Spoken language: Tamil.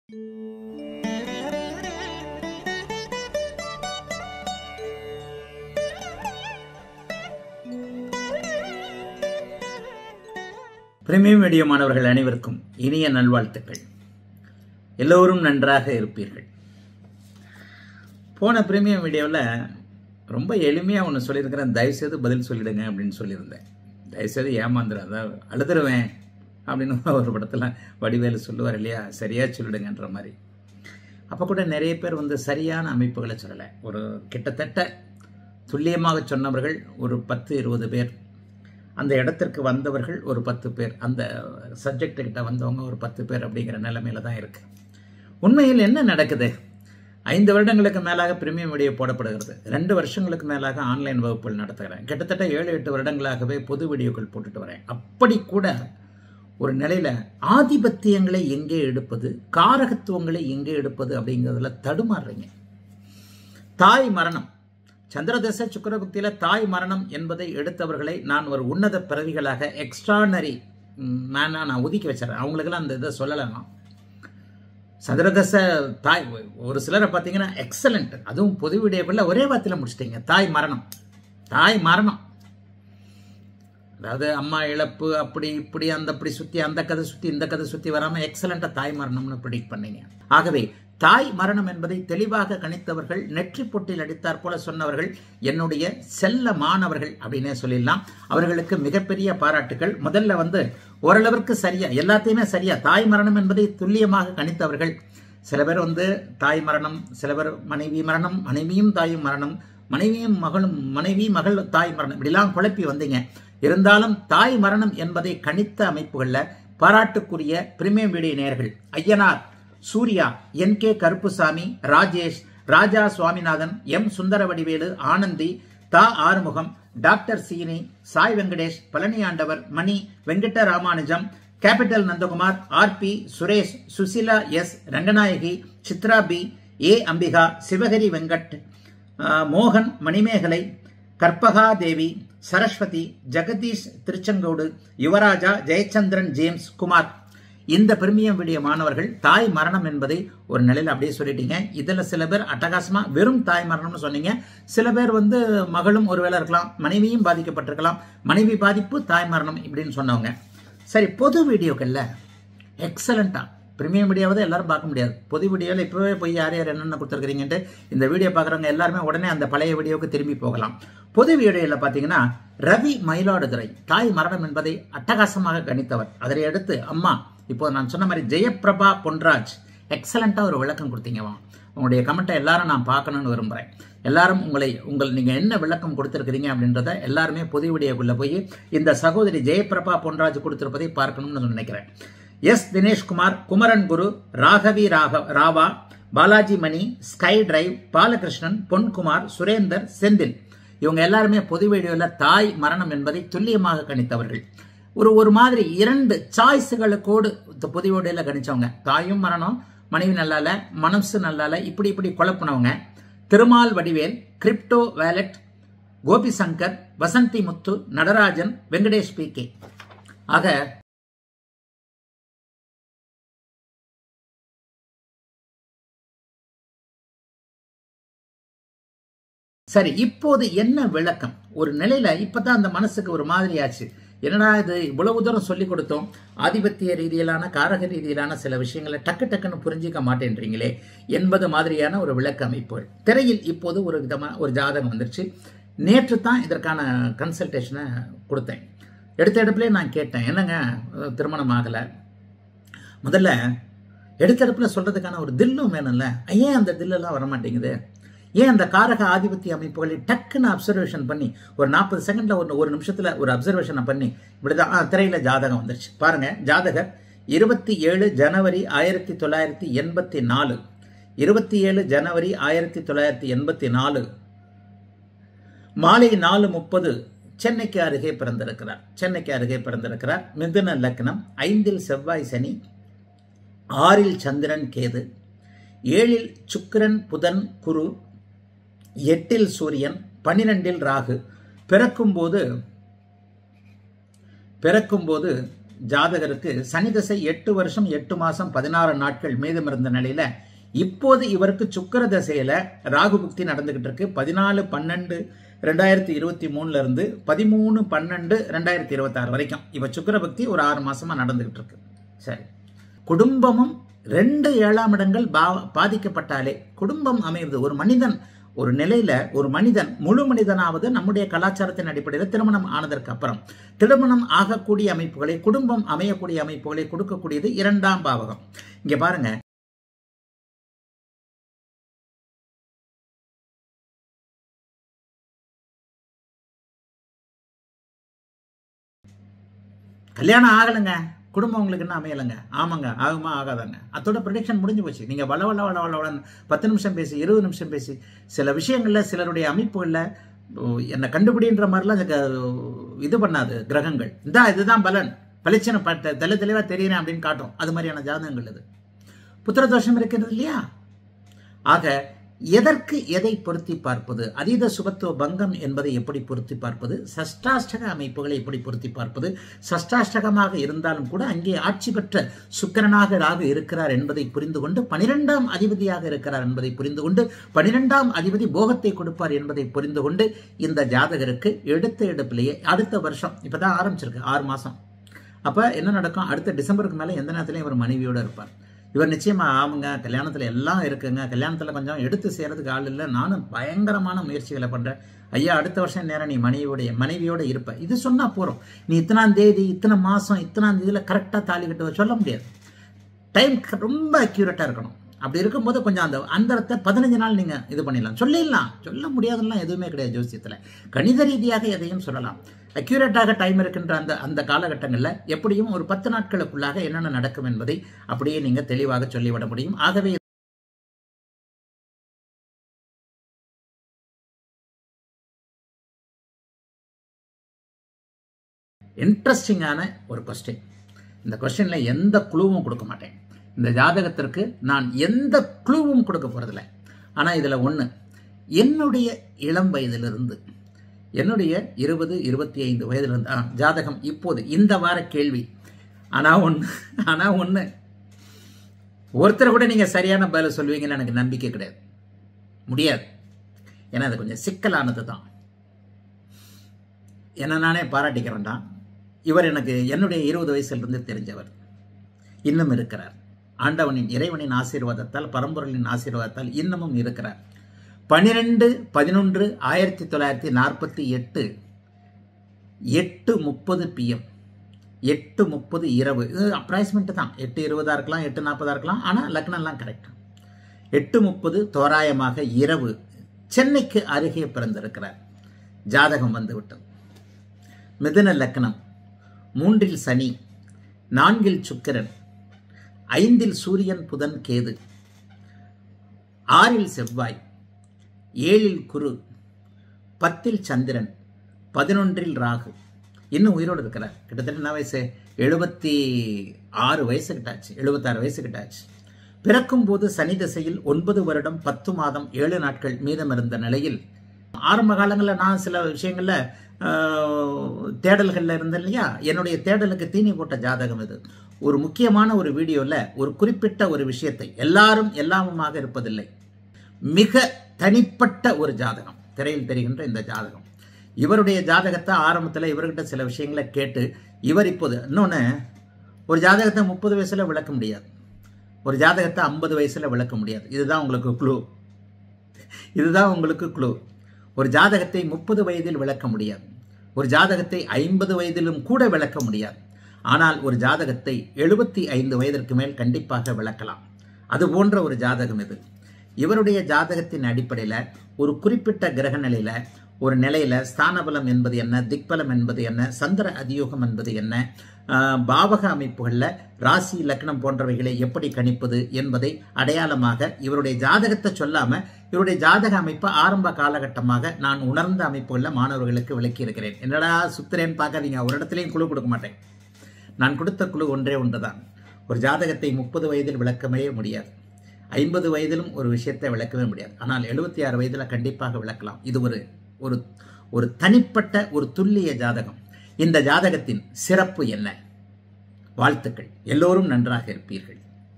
பிரீமியம் மீடியா மாணவர்கள் அனைவருக்கும் இனிய நல்வாழ்த்துக்கள் எல்லோரும் நன்றாக இருப்பீர்கள் போன பிரீமியம் வீடியோவில் ரொம்ப எளிமையாக ஒன்று சொல்லியிருக்கிறேன் தயவுசெய்து பதில் சொல்லிடுங்க அப்படின்னு சொல்லியிருந்தேன் தயவுசெய்து ஏமாந்துடாத அழுதுருவேன் அப்படின்னு ஒரு படத்தில் வடிவேலு சொல்லுவார் இல்லையா சரியாக சொல்லிடுங்கன்ற மாதிரி அப்போ கூட நிறைய பேர் வந்து சரியான அமைப்புகளை சொல்லலை ஒரு கிட்டத்தட்ட துல்லியமாக சொன்னவர்கள் ஒரு பத்து இருபது பேர் அந்த இடத்திற்கு வந்தவர்கள் ஒரு பத்து பேர் அந்த சப்ஜெக்ட் கிட்ட வந்தவங்க ஒரு பத்து பேர் அப்படிங்கிற நிலைமையில தான் இருக்கு உண்மையில் என்ன நடக்குது ஐந்து வருடங்களுக்கு மேலாக பிரீமியம் வீடியோ போடப்படுகிறது ரெண்டு வருஷங்களுக்கு மேலாக ஆன்லைன் வகுப்புகள் நடத்துகிறேன் கிட்டத்தட்ட ஏழு எட்டு வருடங்களாகவே பொது வீடியோக்கள் போட்டுட்டு வரேன் அப்படி கூட ஒரு நிலையில ஆதிபத்தியங்களை எங்கே எடுப்பது காரகத்துவங்களை எங்கே எடுப்பது அப்படிங்கிறதுல தடுமாறுறீங்க தாய் மரணம் சந்திரதச சுக்கரபுக்தியில தாய் மரணம் என்பதை எடுத்தவர்களை நான் ஒரு உன்னத பிறவிகளாக எக்ஸ்ட்ரானரி மேனா நான் ஒதுக்கி வச்சிடறேன் அவங்களுக்கெல்லாம் அந்த இதை சொல்லலை நான் சந்திரதச தாய் ஒரு சிலரை பார்த்தீங்கன்னா எக்ஸலண்ட் அதுவும் பொது வீடியோக்குள்ள ஒரே வார்த்தையில் முடிச்சிட்டீங்க தாய் மரணம் தாய் மரணம் அதாவது அம்மா இழப்பு அப்படி இப்படி அந்த அப்படி சுற்றி அந்த கதை சுற்றி இந்த கதை சுற்றி வராமல் எக்ஸலண்ட்டாக தாய் மரணம்னு ப்ரிடிக்ட் பண்ணீங்க ஆகவே தாய் மரணம் என்பதை தெளிவாக கணித்தவர்கள் நெற்றி பொட்டில் அடித்தார் போல சொன்னவர்கள் என்னுடைய செல்ல மாணவர்கள் அப்படின்னே சொல்லிடலாம் அவர்களுக்கு மிகப்பெரிய பாராட்டுகள் முதல்ல வந்து ஓரளவிற்கு சரியா எல்லாத்தையுமே சரியா தாய் மரணம் என்பதை துல்லியமாக கணித்தவர்கள் சில பேர் வந்து தாய் மரணம் சில பேர் மனைவி மரணம் மனைவியும் தாயும் மரணம் மனைவியும் மகளும் மனைவி மகள் தாய் மரணம் இப்படிலாம் குழப்பி வந்தீங்க இருந்தாலும் தாய் மரணம் என்பதை கணித்த அமைப்புகளில் பாராட்டுக்குரிய பிரிமியம் வீடியோ நேர்கள் Ayyanar Surya N K Karuppusamy Rajesh Raja Swaminathan M Sundaravadivelu Anandhi தா Arumugam doctor Seeni Sai Venkatesh Palani Andavar Mani Venkata Ramanujam capital Nandakumar R P Suresh Susila S Ranganayaki Chitra P A Ambika Sivakari Venkat மோகன் மணிமேகலை கற்பகா தேவி சரஸ்வதி ஜெகதீஷ் திருச்செங்கோடு யுவராஜா ஜெயச்சந்திரன் ஜேம்ஸ் குமார் இந்த பிரிமியம் வீடியோ மாணவர்கள் தாய் மரணம் என்பதை ஒரு நிலையில் அப்படியே சொல்லிட்டீங்க இதில் சில பேர் அட்டகாசமா வெறும் தாய் மரணம்னு சொன்னீங்க சில பேர் வந்து மகளும் ஒருவேளை இருக்கலாம் மனைவியும் பாதிக்கப்பட்டிருக்கலாம் மனைவி பாதிப்பு தாய் மரணம் இப்படின்னு சொன்னவங்க சரி பொது வீடியோக்கள்ல எக்ஸலண்டா பிரீமியம் வீடியோவை எல்லாரும் பார்க்க முடியாது பொது வீடியோவில் இப்போவே போய் யார் யார் என்னென்ன கொடுத்துருக்கிறீங்கன்ட்டு இந்த வீடியோ பார்க்குறவங்க எல்லாருமே உடனே அந்த பழைய வீடியோவுக்கு திரும்பி போகலாம் பொது வீடியோவில் பார்த்தீங்கன்னா ரவி மயிலாடுதுறை தாய் மரணம் என்பதை அட்டகாசமாக கணித்தவர் அதனை அடுத்து அம்மா இப்போ நான் சொன்ன மாதிரி ஜெயபிரபா பொன்ராஜ் எக்ஸலண்ட்டாக ஒரு விளக்கம் கொடுத்தீங்கவா உங்களுடைய கமெண்ட்டை எல்லாரும் நான் பார்க்கணும்னு விரும்புகிறேன் எல்லாரும் உங்களை உங்கள் நீங்கள் என்ன விளக்கம் கொடுத்துருக்கிறீங்க அப்படின்றத எல்லாருமே பொது வீடியோக்குள்ளே போய் இந்த சகோதரி ஜெயபிரபா பொன்ராஜ் கொடுத்திருப்பதை பார்க்கணும்னு நினைக்கிறேன் எஸ் தினேஷ்குமார் குமரன் குரு ராகவி ராக ராவா பாலாஜி மணி ஸ்கை டிரைவ் பாலகிருஷ்ணன் பொன்குமார் சுரேந்தர் செந்தில் இவங்க எல்லாருமே பொது வீடியோவில் தாய் மரணம் என்பதை துல்லியமாக கணித்தவர்கள் ஒரு ஒரு மாதிரி இரண்டு சாய்ஸுகளுக்கோடு பொது வீடியோவில் கணிச்சவங்க தாயும் மரணம் மனைவி நல்லால மனசு நல்லால இப்படி இப்படி குழப்பினவங்க Thirumal Vadivel crypto wallet Gopi Shankar Vasanthi Muthu Natarajan Venkatesh P K ஆக சரி இப்போது என்ன விளக்கம் ஒரு நிலையில இப்பதான் அந்த மனசுக்கு ஒரு மாதிரி ஆச்சு என்னடா இது இவ்வளவு தூரம் சொல்லி கொடுத்தோம் ஆதிபத்திய ரீதியிலான காரக ரீதியிலான சில விஷயங்களை டக்கு டக்குன்னு புரிஞ்சிக்க மாட்டேன்றீங்களே என்பது மாதிரியான ஒரு விளக்க அமைப்புகள் திரையில் இப்போது ஒரு விதமான ஒரு ஜாதகம் வந்துருச்சு நேற்று தான் இதற்கான கன்சல்டேஷனை கொடுத்தேன் எடுத்த எடுப்புலேயே நான் கேட்டேன் என்னங்க திருமணம் ஆகலை முதல்ல எடுத்த எடுப்பில் சொல்கிறதுக்கான ஒரு தில்லும் வேணும்ல ஏன் அந்த தில்லெல்லாம் வரமாட்டேங்குது ஏன் அந்த காரக ஆதிபத்திய அமைப்புகளை டக்குன்னு அப்சர்வேஷன் பண்ணி ஒரு நாற்பது செகண்ட்ல ஒரு ஒரு நிமிஷத்துல ஒரு அப்சர்வேஷனை பண்ணி இப்படிதான் திரையில ஜாதகம் வந்துருச்சு பாருங்க ஜாதகர் இருபத்தி ஏழு ஜனவரி ஆயிரத்தி தொள்ளாயிரத்தி எண்பத்தி நாலு இருபத்தி ஏழு ஜனவரி ஆயிரத்தி தொள்ளாயிரத்தி எண்பத்தி நாலு மாலை நாலு முப்பது சென்னைக்கு அருகே பிறந்திருக்கிறார் சென்னைக்கு அருகே பிறந்திருக்கிறார் மிதுன லக்னம் ஐந்தில் செவ்வாய் சனி ஆறில் சந்திரன் கேது ஏழில் சுக்கிரன் புதன் குரு எட்டில் சூரியன் பன்னிரெண்டில் ராகு பிறக்கும்போது பிறக்கும்போது ஜாதகருக்கு சனி தசை எட்டு வருஷம் எட்டு மாசம் பதினாறு நாட்கள் மீதம் இருந்த நிலையில இப்போது இவருக்கு சுக்கர தசையில ராகு புக்தி நடந்துகிட்டு இருக்கு பதினாலு பன்னெண்டு ரெண்டாயிரத்தி இருபத்தி மூணுல இருந்து பதிமூணு பன்னெண்டு ரெண்டாயிரத்தி இருபத்தாறு வரைக்கும் இவ சுக்கர பக்தி ஒரு ஆறு மாசமா நடந்துகிட்டு இருக்கு சரி குடும்பமும் ரெண்டு ஏழாம் இடங்கள் பா- பாதிக்கப்பட்டாலே குடும்பம் அமைவது ஒரு மனிதன் ஒரு நிலையில ஒரு மனிதன் முழு மனிதனாவது நம்முடைய கலாச்சாரத்தின் அடிப்படையில் திருமணம் ஆனதற்கு அப்புறம் திருமணம் ஆகக்கூடிய அமைப்புகளை குடும்பம் அமையக்கூடிய அமைப்புகளை கொடுக்கக்கூடியது இரண்டாம் பாவகம் இங்க பாருங்க கல்யாணம் ஆகலைங்க குடும்பம் உங்களுக்கு என்ன அமையலைங்க ஆமாங்க ஆகுமா ஆகாதாங்க அதோட ப்ரொடிக்ஷன் முடிஞ்சு போச்சு நீங்கள் வள வள வள வள வளன்னு பத்து நிமிஷம் பேசி இருபது நிமிஷம் பேசி சில விஷயங்களில் சிலருடைய அமைப்புகளில் என்னை கண்டுபிடின்ற மாதிரிலாம் அதுக்கு இது பண்ணாது கிரகங்கள் இந்தா இதுதான் பலன் பளிச்சனை பட்ட தெளி தெளிவாக தெரியுறேன் அப்படின்னு காட்டும் அது மாதிரியான ஜாதகங்கள் இது புத்திர தோஷம் இருக்கிறது இல்லையா ஆக எதற்கு எதை பொருத்தி பார்ப்பது அதீத சுபத்துவ பங்கம் என்பதை எப்படி பொருத்தி பார்ப்பது சஷ்டாஷ்டக அமைப்புகளை எப்படி பொருத்தி பார்ப்பது சஷ்டாஷ்டகமாக இருந்தாலும் கூட அங்கே ஆட்சி பெற்ற சுக்கிரனாக ராகு இருக்கிறார் என்பதை புரிந்து கொண்டு பனிரெண்டாம் அதிபதியாக இருக்கிறார் என்பதை புரிந்து கொண்டு பனிரெண்டாம் அதிபதி போகத்தை கொடுப்பார் என்பதை புரிந்து கொண்டு இந்த ஜாதகருக்கு எடுத்த எடுப்பிலேயே அடுத்த வருஷம் இப்பதான் ஆரம்பிச்சிருக்கு ஆறு மாசம் அப்ப என்ன நடக்கும் அடுத்த டிசம்பருக்கு மேல எந்த நேரத்திலையும் இவர் மனைவியோட இருப்பார் இவர் நிச்சயமா ஆமாங்க கல்யாணத்துல எல்லாம் இருக்குங்க கல்யாணத்துல கொஞ்சம் எடுத்து செய்யறதுக்கு ஆள் இல்லை நானும் பயங்கரமான முயற்சிகளை பண்றேன் ஐயா அடுத்த வருஷம் நேரம் நீ மனைவியோட மனைவியோட இருப்ப இது சொன்னா போறோம் நீ இத்தனாம் தேதி இத்தனை மாசம் இத்தனாம் தேதியில கரெக்டா தாலி கட்டுவ சொல்ல முடியாது டைம் ரொம்ப அக்யூரேட்டா இருக்கணும் அப்படி இருக்கும்போது கொஞ்சம் அந்த அந்தரத்தை பதினஞ்சு நாள் நீங்க இது பண்ணிடலாம் சொல்லிடலாம் சொல்ல முடியாதுலாம் எதுவுமே கிடையாது ஜோசியத்துல கணித ரீதியாக எதையும் சொல்லலாம் அக்யூரேட்டாக டைம் இருக்கின்ற அந்த அந்த காலகட்டங்களில் எப்படியும் ஒரு பத்து நாட்களுக்குள்ளாக என்னென்ன நடக்கும் என்பதை அப்படியே நீங்க தெளிவாக சொல்லிவிட முடியும் ஆகவே இன்ட்ரெஸ்டிங்கான ஒரு கொஸ்டின் இந்த கொஸ்டின்ல எந்த குழுவும் கொடுக்க மாட்டேன் இந்த ஜாதகத்திற்கு நான் எந்த குழுவும் கொடுக்க போறதில்ல ஆனா இதுல ஒண்ணு என்னுடைய இளம் வயதிலிருந்து என்னுடைய இருபது இருபத்தி ஐந்து வயதிலிருந்து ஆ, ஜாதகம் இப்போது இந்த வார கேள்வி ஆனா ஒண்ணு ஆனா ஒண்ணு ஒருத்தர் கூட நீங்க சரியான பதில சொல்லுவீங்கன்னு எனக்கு நம்பிக்கை கிடையாது முடியாது ஏன்னா அது கொஞ்சம் சிக்கலானது தான் என்ன நானே பாராட்டிக்க வேண்டாம் இவர் எனக்கு என்னுடைய இருபது வயசுலேருந்து தெரிஞ்சவர் இன்னும் இருக்கிறார் ஆண்டவனின் இறைவனின் ஆசீர்வாதத்தால் பரம்பொருளின் ஆசீர்வாதத்தால் இன்னமும் இருக்கிறார் பனிரெண்டு பதினொன்று ஆயிரத்தி தொள்ளாயிரத்தி நாற்பத்தி எட்டு எட்டு முப்பது பிஎம் எட்டு முப்பது இரவு இது அப்ராக்சிமேட் தான் எட்டு இருபதா இருக்கலாம் எட்டு நாற்பதா இருக்கலாம் ஆனால் லக்னம்லாம் கரெக்ட் எட்டு முப்பது தோராயமாக இரவு சென்னைக்கு அருகே பிறந்திருக்கிறார் ஜாதகம் வந்து விட்டது மிதுன லக்னம் மூன்றில் சனி நான்கில் சுக்கிரன் ஐந்தில் சூரியன் புதன் கேது ஆறில் செவ்வாய் ஏழில் குரு பத்தில் சந்திரன் பதினொன்றில் ராகு இன்னும் உயிரோடு இருக்கிறார் கிட்டத்தட்ட என்ன வயசு எழுபத்தி ஆறு வயசு கிட்டாச்சு எழுபத்தாறு வயசு கிட்டாச்சு பிறக்கும் போது சனி திசையில் ஒன்பது வருடம் பத்து மாதம் ஏழு நாட்கள் மீதம் இருந்த நிலையில் ஆரம்ப காலங்களில் நான் சில விஷயங்களில் தேடல்களில் இருந்தேன் இல்லையா என்னுடைய தேடலுக்கு தீனி போட்ட ஜாதகம் இது ஒரு முக்கியமான ஒரு வீடியோவில் ஒரு குறிப்பிட்ட ஒரு விஷயத்தை எல்லாரும் எல்லாமுமாக இருப்பதில்லை மிக தனிப்பட்ட ஒரு ஜாதகம் திரையில் தெரிகின்ற இந்த ஜாதகம் இவருடைய ஜாதகத்தை ஆரம்பத்தில் இவர்கிட்ட சில விஷயங்களை கேட்டு இவர் இப்போது இன்னொன்று ஒரு ஜாதகத்தை முப்பது வயசுல விளக்க முடியாது ஒரு ஜாதகத்தை ஐம்பது வயசுல விளக்க முடியாது இதுதான் உங்களுக்கு குழு இதுதான் உங்களுக்கு குழு ஒரு ஜாதகத்தை முப்பது வயதில் விளக்க முடியாது ஒரு ஜாதகத்தை ஐம்பது வயதிலும் கூட விளக்க முடியாது ஆனால் ஒரு ஜாதகத்தை எழுபத்தி ஐந்து வயதிற்கு மேல் கண்டிப்பாக விளக்கலாம் அது போன்ற ஒரு ஜாதகம் இது இவருடைய ஜாதகத்தின் அடிப்படையில் ஒரு குறிப்பிட்ட கிரக நிலையில ஒரு நிலையில ஸ்தானபலம் என்பது என்ன திக்பலம் என்பது என்ன சந்திர அதியோகம் என்பது என்ன ஆஹ், பாவக அமைப்புகளில் ராசி லக்னம் போன்றவைகளை எப்படி கணிப்பது என்பதை அடையாளமாக இவருடைய ஜாதகத்தை சொல்லாம இவருடைய ஜாதக அமைப்பை ஆரம்ப காலகட்டமாக நான் உணர்ந்த அமைப்புகளில் மாணவர்களுக்கு விளக்கி இருக்கிறேன் என்னடா சுத்திரேன்னு பார்க்காதீங்க ஒரு இடத்துலையும் குழு கொடுக்க மாட்டேன் நான் கொடுத்த குழு ஒன்றே ஒன்றுதான் ஒரு ஜாதகத்தை முப்பது வயதில் விளக்கவே முடியாது ஐம்பது வயதிலும் ஒரு விஷயத்தை விளக்கவே முடியாது ஆனால் எழுபத்தி ஆறு வயதில் கண்டிப்பாக விளக்கலாம் இது ஒரு ஒரு ஒரு தனிப்பட்ட ஒரு துல்லிய ஜாதகம் இந்த ஜாதகத்தின் சிறப்பு என்ன வாழ்த்துக்கள் எல்லோரும் நன்றாக இருப்பீர்கள்